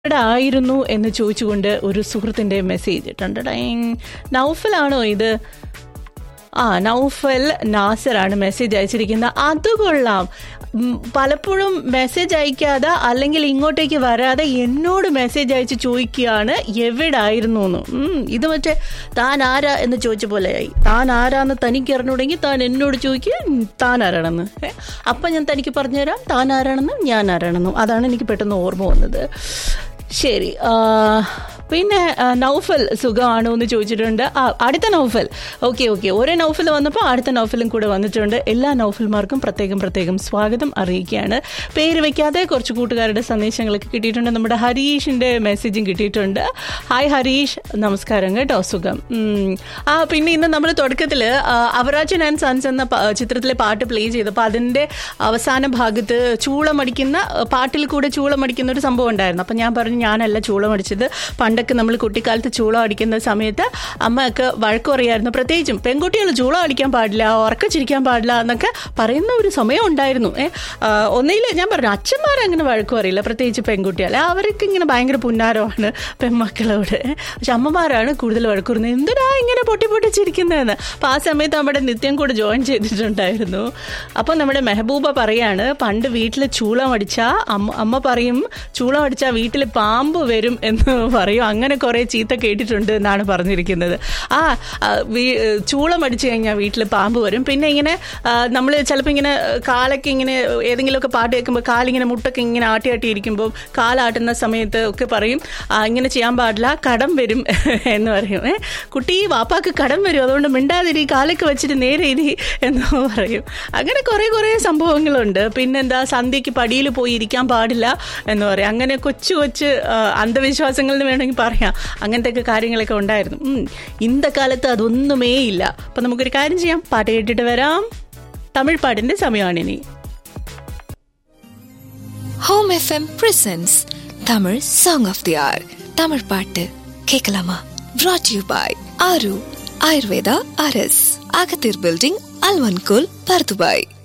എവിടെ ആയിരുന്നു എന്ന് ചോദിച്ചുകൊണ്ട് ഒരു സുഹൃത്തിന്റെ മെസ്സേജ് ടണ്ടടൈങ് നൗഫലാണോ ഇത് ആ നൗഫൽ നാസറാണ് മെസ്സേജ് അയച്ചിരിക്കുന്നത് അത് കൊള്ളാം ഉം, പലപ്പോഴും മെസ്സേജ് അയക്കാതെ അല്ലെങ്കിൽ ഇങ്ങോട്ടേക്ക് വരാതെ എന്നോട് മെസ്സേജ് അയച്ച് ചോദിക്കുകയാണ് എവിടായിരുന്നു എന്ന് ഉം, ഇത് മറ്റേ താൻ ആരാ എന്ന് ചോദിച്ച പോലെയായി താൻ ആരാന്ന് തനിക്ക് അറിഞ്ഞൂടെങ്കിൽ താൻ എന്നോട് ചോദിക്കുക ഉം, താൻ ആരാണെന്ന് ഏ? അപ്പം ഞാൻ തനിക്ക് പറഞ്ഞുതരാം താൻ ആരാണെന്നും ഞാൻ ആരാണെന്നും അതാണ് എനിക്ക് പെട്ടെന്ന് ഓർമ്മ വന്നത് ശരി ആ, പിന്നെ ആ, നൗഫൽ സുഖമാണോ എന്ന് ചോദിച്ചിട്ടുണ്ട് ആ അടുത്ത നൗഫൽ ഓക്കെ ഓക്കെ ഒരേ നൗഫൽ വന്നപ്പോൾ അടുത്ത നൗഫലും കൂടെ വന്നിട്ടുണ്ട് എല്ലാ നൗഫൽമാർക്കും പ്രത്യേകം പ്രത്യേകം സ്വാഗതം അറിയിക്കുകയാണ് പേര് വെക്കാതെ കുറച്ച് കൂട്ടുകാരുടെ സന്ദേശങ്ങളൊക്കെ കിട്ടിയിട്ടുണ്ട് നമ്മുടെ ഹരീഷിൻ്റെ മെസ്സേജും കിട്ടിയിട്ടുണ്ട് ഹായ് ഹരീഷ് നമസ്കാരം കേട്ടോ സുഖം ഉം. ആ പിന്നെ ഇന്ന് നമ്മൾ തുടക്കത്തിൽ അവറാച്ചൻ ആൻഡ് സൺസ് എന്ന പ- ചിത്രത്തിലെ പാട്ട് പ്ലേ ചെയ്തപ്പോൾ അതിൻ്റെ അവസാന ഭാഗത്ത് ചൂളമടിക്കുന്ന ആ, പാട്ടിൽ കൂടെ ചൂളമടിക്കുന്ന ഒരു സംഭവം ഉണ്ടായിരുന്നു അപ്പം ഞാൻ പറഞ്ഞു ഞാനല്ല ചൂളമടിച്ചത് പണ്ടൊക്കെ നമ്മൾ കുട്ടിക്കാലത്ത് ചൂളം അടിക്കുന്ന സമയത്ത് അമ്മയൊക്കെ വഴക്ക് പറയായിരുന്നു പ്രത്യേകിച്ചും പെൺകുട്ടികൾ ചൂളം അടിക്കാൻ പാടില്ല ഉറക്കച്ചിരിക്കാൻ പാടില്ല എന്നൊക്കെ പറയുന്ന ഒരു സമയം ഉണ്ടായിരുന്നു ഏ ഒന്നിൽ ഞാൻ പറഞ്ഞു അച്ഛന്മാർ അങ്ങനെ വഴക്ക് പറയില്ല പ്രത്യേകിച്ച് പെൺകുട്ടികൾ അവർക്ക് ഇങ്ങനെ ഭയങ്കര പുന്നാരമാണ് പെൺമക്കളോട് ഏ. പക്ഷെ അമ്മമാരാണ് കൂടുതൽ വഴക്ക് പറയുന്നത് എന്തിനാ ഇങ്ങനെ പൊട്ടി പൊട്ടി ചിരിക്കുന്നതെന്ന് അപ്പം ആ സമയത്ത് നമ്മുടെ നിത്യം കൂടെ ജോയിൻ ചെയ്തിട്ടുണ്ടായിരുന്നു അപ്പോൾ നമ്മുടെ മെഹബൂബ പറയാണ് പണ്ട് വീട്ടിൽ ചൂളം അടിച്ചാൽ അമ്മ അമ്മ പറയും ചൂളം അടിച്ചാൽ വീട്ടിൽ പാമ്പ് വരും എന്ന് പറയും അങ്ങനെ കുറേ ചീത്ത കേട്ടിട്ടുണ്ട് എന്നാണ് പറഞ്ഞിരിക്കുന്നത് ആ ആ, വീ- ചൂളം അടിച്ചു കഴിഞ്ഞാൽ വീട്ടിൽ പാമ്പ് വരും പിന്നെ ഇങ്ങനെ നമ്മൾ ചിലപ്പോൾ ഇങ്ങനെ കാലൊക്കെ ഇങ്ങനെ ഏതെങ്കിലുമൊക്കെ പാട്ട് കേൾക്കുമ്പോൾ കാലിങ്ങനെ മുട്ടൊക്കെ ഇങ്ങനെ ആട്ടി ആട്ടി ഇരിക്കുമ്പോൾ കാലാട്ടുന്ന സമയത്ത് ഒക്കെ പറയും "ആ, ഇങ്ങനെ ചെയ്യാൻ പാടില്ല കടം വരും എന്ന് പറയും ഏ കുട്ടി വാപ്പാക്ക് കടം വരും അതുകൊണ്ട് മിണ്ടാതിരി കാലൊക്കെ വെച്ചിട്ട് നേരെ ഇരി എന്ന് പറയും അങ്ങനെ കുറേ കുറേ സംഭവങ്ങളുണ്ട് പിന്നെന്താ സന്ധ്യയ്ക്ക് പടിയിൽ പോയി ഇരിക്കാൻ പാടില്ല എന്ന് പറയും അങ്ങനെ കൊച്ചു കൊച്ചു ആ, അന്ധവിശ്വാസങ്ങൾ എന്ന് വേണമെങ്കിൽ പറയാം അങ്ങനത്തെ കാര്യങ്ങളൊക്കെ ഉണ്ടായിരുന്നു ഉം. ഇന്നത്തെ കാലത്ത് അതൊന്നുമേ ഇല്ല അപ്പം നമുക്കൊരു കാര്യം ചെയ്യാം പാട്ട് കേട്ടിട്ട് വരാം തമിഴ് പാട്ടിന്റെ സമയമാണിനി home FM presents Tamil song of the hour Tamil பாட்டு கேட்கலாமா brought you by Aaru Ayurveda அரஸ் அகத்தீர் பில்டிங் அல்வன்கோல் பர்துபாய்